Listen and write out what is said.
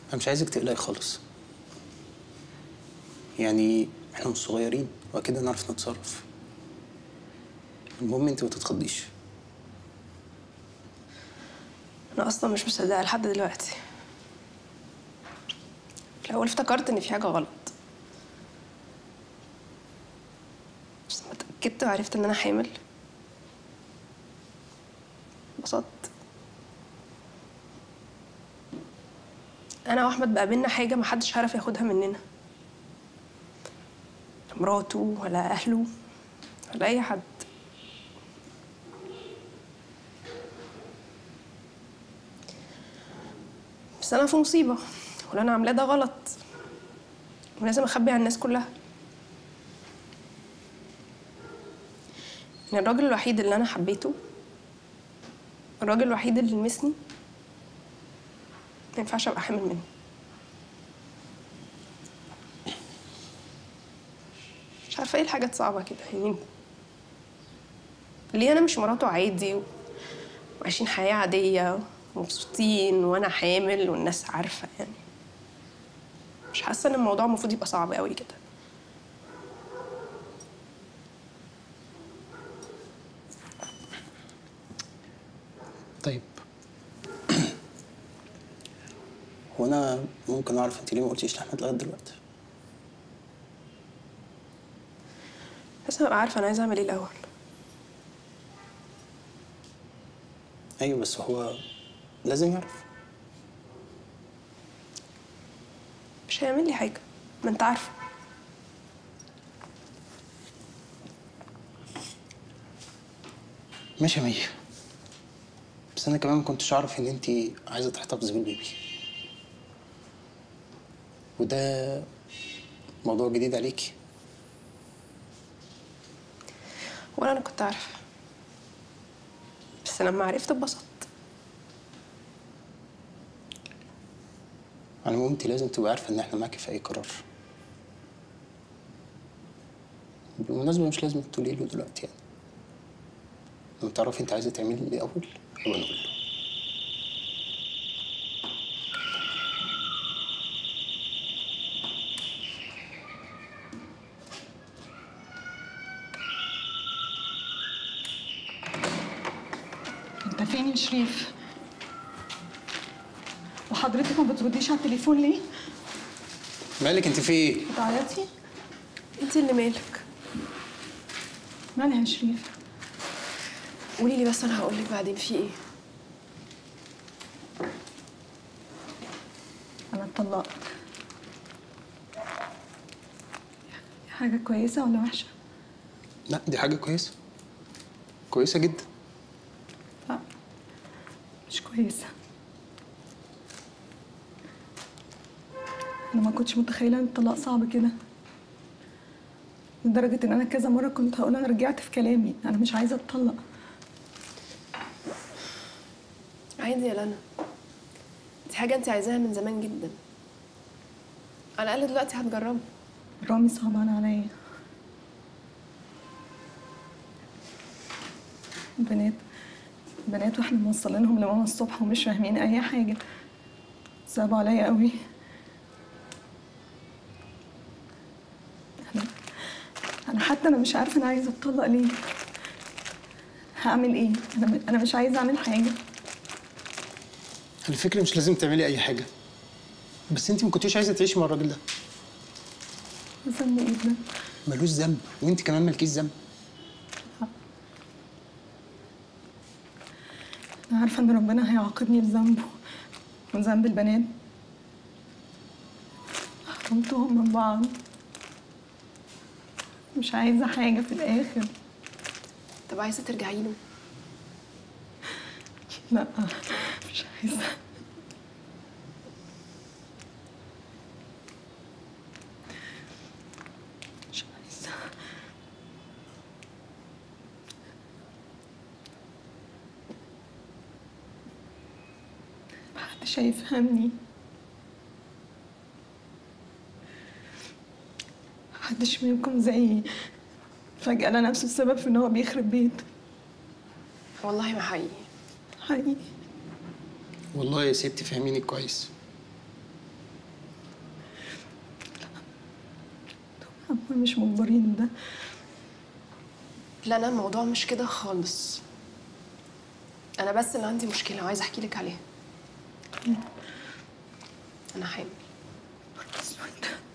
انا مش عايزك تقلقي خالص يعني احنا مش صغيرين واكيد هنعرف نتصرف المهم انت ما تتخضيش انا اصلا مش مصدقه لحد دلوقتي في الاول افتكرت ان في حاجه غلط بس لما اتاكدت وعرفت ان انا حامل انبسطت انا واحمد بقى بينا حاجه محدش عارف ياخدها مننا لا مراته ولا اهله ولا اي حد بس انا في مصيبه واللي انا عاملاه ده غلط ولازم اخبي على الناس كلها ان الراجل الوحيد اللي انا حبيته الراجل الوحيد اللي لمسني ما ينفعش ابقى حامل منه مش عارفه ايه الحاجات صعبه كده يعني ليه انا مش مراته عادي و- وعايشين حياه عاديه ومبسوطين وانا حامل والناس عارفه يعني مش حاسه ان الموضوع المفروض يبقى صعب قوي كده طيب هو انا ممكن اعرف انت ليه ما قلتيش لاحمد لغايه دلوقتي لازم ابقى عارفه انا عايزه اعمل ايه الاول ايوه بس هو لازم يعرف مش هيعمل لي حاجه ما انت عارفه ماشي يا مي بس انا كمان ما كنتش اعرف ان انت عايزه تحتفظي بالبيبي وده موضوع جديد عليكي ولا انا كنت عارفه بس لما عرفت اتبسطت على العموم انت لازم تبقى عارفه ان احنا معاكي في اي قرار بالمناسبه مش لازم تقولي له دلوقتي يعني لما تعرفي انت عايزه تعملي ايه الاول يبقى نقول له انت فين يا شريف وحضرتك ما بترديش على التليفون ليه مالك انت في ايه بتعيطي انت اللي مالك مالها يا شريف قولي لي بس انا هقول لك بعدين في ايه انا اتطلقت دي حاجه كويسه ولا وحشه لا دي حاجه كويسه كويسه جدا لا مش كويسه انا ما كنتش متخيله ان الطلاق صعب كده لدرجه ان انا كذا مره كنت هقول انا رجعت في كلامي انا مش عايزه اتطلق عادي يا لنا دي حاجه انت عايزاها من زمان جدا على الاقل دلوقتي هتجربي رامي صعبان عليا بنات بنات واحنا موصلينهم لماما الصبح ومش فاهمين اي حاجه صعبوا عليا قوي انا انا حتى انا مش عارفه انا عايزه اتطلق ليه هعمل ايه انا انا مش عايزه اعمل حاجه الفكره مش لازم تعملي اي حاجه بس انت ما كنتيش عايزه تعيشي مع الراجل ده ذنبي ايه ده ملوش ذنب وانت كمان مالكيش ذنب أنا عارفة إن ربنا هيعاقبني بذنبه وذنب البنات حرمتهم من بعض مش عايزة حاجة في الآخر طب عايزه ترجعي له لا مش عايزة مش عايزة محدش هيفهمني محدش منكم زيي فجأة لقى نفسه السبب في إن هو بيخرب بيت والله ما حقيقي حقيقي والله يا ستي فهميني كويس أبويا مش مجبرين بده لا انا الموضوع مش كده خالص انا بس اللي عندي مشكله وعايزه احكي لك عليها انا حامل اسود